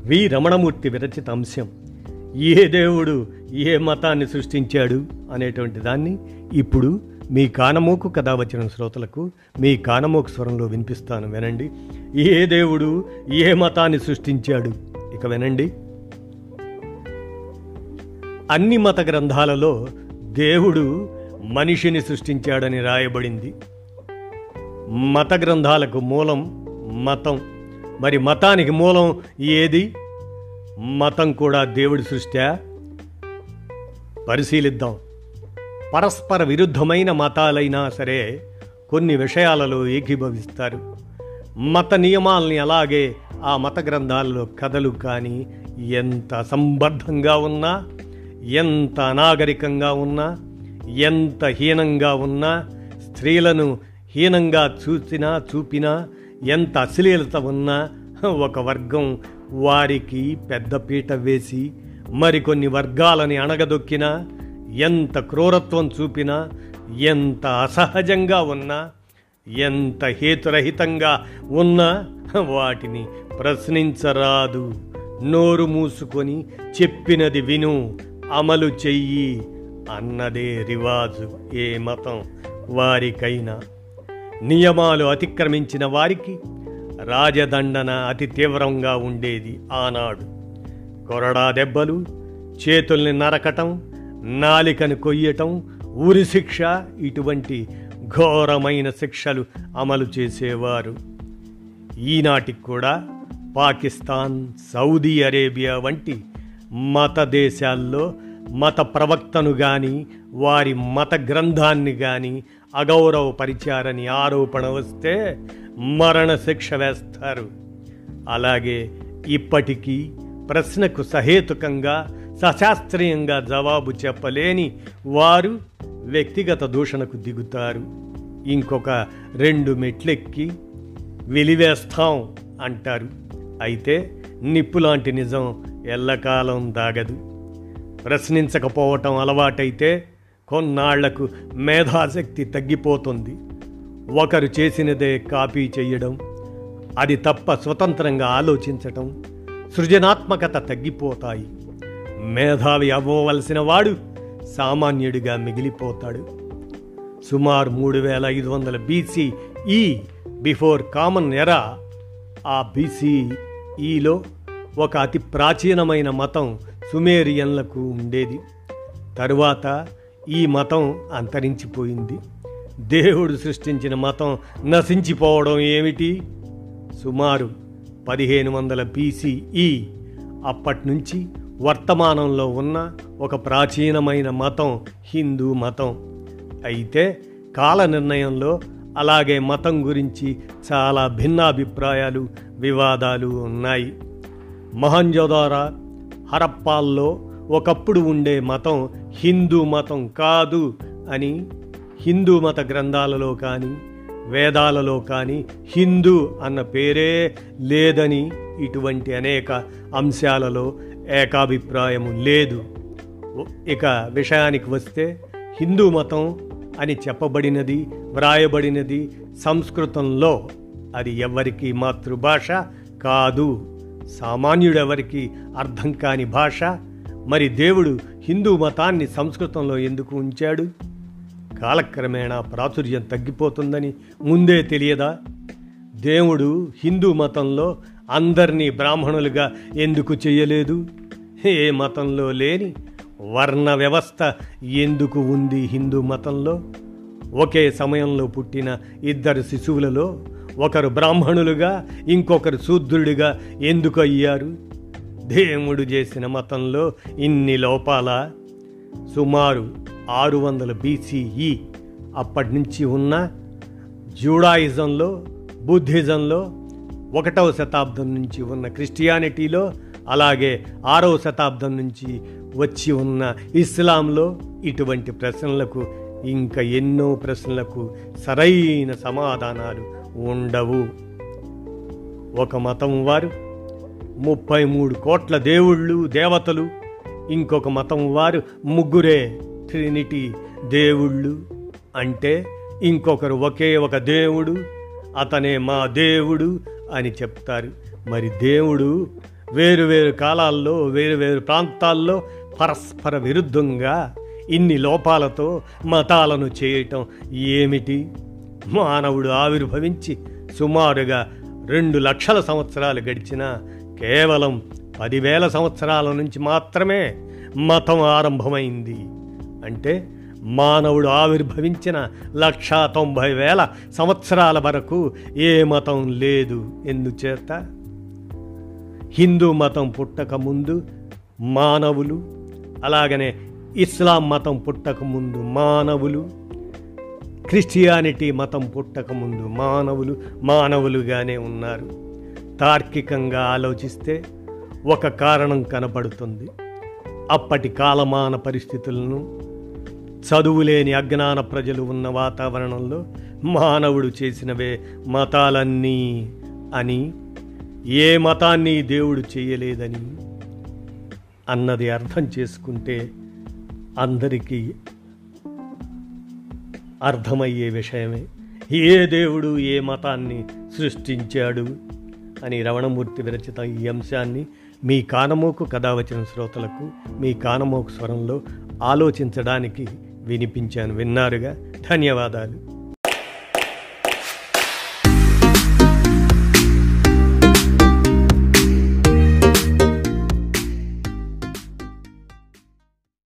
వి రమణమూర్తి విరచిత అంశం ఏ దేవుడు ఏ మతాన్ని సృష్టించాడు అనేటువంటి దాన్ని ఇప్పుడు మీ కానమోకు కథ వచ్చిన శ్రోతలకు మీ కానమోకు స్వరంలో వినిపిస్తాను వినండి ఏ దేవుడు ఏ మతాన్ని సృష్టించాడు ఇక వినండి అన్ని మత గ్రంథాలలో దేవుడు మనిషిని సృష్టించాడని రాయబడింది మత గ్రంథాలకు మూలం మతం మరి మతానికి మూలం ఏది మతం కూడా దేవుడి సృష్ట్యా పరిశీలిద్దాం పరస్పర విరుద్ధమైన మతాలైనా సరే కొన్ని విషయాలలో ఏకీభవిస్తారు మత నియమాల్ని అలాగే ఆ మత గ్రంథాలలో కథలు కానీ ఎంత అసంబద్ధంగా ఉన్నా ఎంత అనాగరికంగా ఉన్నా ఎంత హీనంగా ఉన్నా స్త్రీలను హీనంగా చూసినా చూపినా ఎంత అశ్లీలత ఉన్నా ఒక వర్గం వారికి పెద్దపీట వేసి మరికొన్ని వర్గాలని అణగదొక్కినా ఎంత క్రూరత్వం చూపినా ఎంత అసహజంగా ఉన్నా ఎంత హేతురహితంగా ఉన్నా వాటిని ప్రశ్నించరాదు నోరు మూసుకొని చెప్పినది విను అమలు చెయ్యి అన్నదే రివాజు ఏ మతం వారికైనా నియమాలు అతిక్రమించిన వారికి రాజదండన అతి తీవ్రంగా ఉండేది ఆనాడు కొరడా దెబ్బలు చేతుల్ని నరకటం నాలికను కొయ్యటం ఉరి శిక్ష ఇటువంటి ఘోరమైన శిక్షలు అమలు చేసేవారు ఈనాటికి కూడా పాకిస్తాన్ సౌదీ అరేబియా వంటి మత దేశాల్లో మత ప్రవక్తను కానీ వారి మత గ్రంథాన్ని కానీ అగౌరవపరిచారని ఆరోపణ వస్తే మరణ శిక్ష వేస్తారు అలాగే ఇప్పటికీ ప్రశ్నకు సహేతుకంగా సశాస్త్రీయంగా జవాబు చెప్పలేని వారు వ్యక్తిగత దూషణకు దిగుతారు ఇంకొక రెండు మెట్లెక్కి వెలివేస్తాం అంటారు అయితే నిప్పులాంటి నిజం ఎల్లకాలం దాగదు ప్రశ్నించకపోవటం అలవాటైతే కొన్నాళ్లకు మేధాశక్తి తగ్గిపోతుంది ఒకరు చేసినదే కాపీ చేయడం అది తప్ప స్వతంత్రంగా ఆలోచించటం సృజనాత్మకత తగ్గిపోతాయి మేధావి అవ్వవలసిన వాడు సామాన్యుడిగా మిగిలిపోతాడు సుమారు మూడు వేల ఐదు వందల బీసీ ఈ బిఫోర్ కామన్ ఎరా ఆ బీసీఈలో ఒక అతి ప్రాచీనమైన మతం సుమేరియన్లకు ఉండేది తరువాత ఈ మతం అంతరించిపోయింది దేవుడు సృష్టించిన మతం నశించిపోవడం ఏమిటి సుమారు పదిహేను వందల బీసీఈ అప్పటి నుంచి వర్తమానంలో ఉన్న ఒక ప్రాచీనమైన మతం హిందూ మతం అయితే కాల నిర్ణయంలో అలాగే మతం గురించి చాలా భిన్నాభిప్రాయాలు వివాదాలు ఉన్నాయి మహంజోదారా హరప్పాల్లో ఒకప్పుడు ఉండే మతం హిందూ మతం కాదు అని హిందూ మత గ్రంథాలలో కానీ వేదాలలో కానీ హిందూ అన్న పేరే లేదని ఇటువంటి అనేక అంశాలలో ఏకాభిప్రాయము లేదు ఇక విషయానికి వస్తే హిందూ మతం అని చెప్పబడినది వ్రాయబడినది సంస్కృతంలో అది ఎవరికి మాతృభాష కాదు సామాన్యుడెవరికి అర్థం కాని భాష మరి దేవుడు హిందూ మతాన్ని సంస్కృతంలో ఎందుకు ఉంచాడు కాలక్రమేణా ప్రాచుర్యం తగ్గిపోతుందని ముందే తెలియదా దేవుడు హిందూ మతంలో అందరినీ బ్రాహ్మణులుగా ఎందుకు చేయలేదు ఏ మతంలో లేని వర్ణ వ్యవస్థ ఎందుకు ఉంది హిందూ మతంలో ఒకే సమయంలో పుట్టిన ఇద్దరు శిశువులలో ఒకరు బ్రాహ్మణులుగా ఇంకొకరు శూద్రుడిగా ఎందుకు అయ్యారు దేవుడు చేసిన మతంలో ఇన్ని లోపాల సుమారు ఆరు వందల బీసీఈ అప్పటి నుంచి ఉన్న జూడాయిజంలో బుద్ధిజంలో ఒకటవ శతాబ్దం నుంచి ఉన్న క్రిస్టియానిటీలో అలాగే ఆరవ శతాబ్దం నుంచి వచ్చి ఉన్న ఇస్లాంలో ఇటువంటి ప్రశ్నలకు ఇంకా ఎన్నో ప్రశ్నలకు సరైన సమాధానాలు ఉండవు ఒక మతం వారు ముప్పై మూడు కోట్ల దేవుళ్ళు దేవతలు ఇంకొక మతం వారు ముగ్గురే ట్రినిటీ దేవుళ్ళు అంటే ఇంకొకరు ఒకే ఒక దేవుడు అతనే మా దేవుడు అని చెప్తారు మరి దేవుడు వేరు వేరు కాలాల్లో వేరు వేరు ప్రాంతాల్లో పరస్పర విరుద్ధంగా ఇన్ని లోపాలతో మతాలను చేయటం ఏమిటి మానవుడు ఆవిర్భవించి సుమారుగా రెండు లక్షల సంవత్సరాలు గడిచినా కేవలం పదివేల సంవత్సరాల నుంచి మాత్రమే మతం ఆరంభమైంది అంటే మానవుడు ఆవిర్భవించిన లక్షా తొంభై వేల సంవత్సరాల వరకు ఏ మతం లేదు ఎందుచేత హిందూ మతం పుట్టక ముందు మానవులు అలాగనే ఇస్లాం మతం పుట్టక ముందు మానవులు క్రిస్టియానిటీ మతం పుట్టక ముందు మానవులు మానవులుగానే ఉన్నారు తార్కికంగా ఆలోచిస్తే ఒక కారణం కనపడుతుంది అప్పటి కాలమాన పరిస్థితులను చదువులేని అజ్ఞాన ప్రజలు ఉన్న వాతావరణంలో మానవుడు చేసినవే మతాలన్నీ అని ఏ మతాన్ని దేవుడు చేయలేదని అన్నది అర్థం చేసుకుంటే అందరికీ అర్థమయ్యే విషయమే ఏ దేవుడు ఏ మతాన్ని సృష్టించాడు అని రమణమూర్తి విరచిత ఈ అంశాన్ని మీ కానమోకు కథ వచ్చిన శ్రోతలకు మీ కానమోకు స్వరంలో ఆలోచించడానికి వినిపించాను విన్నారుగా ధన్యవాదాలు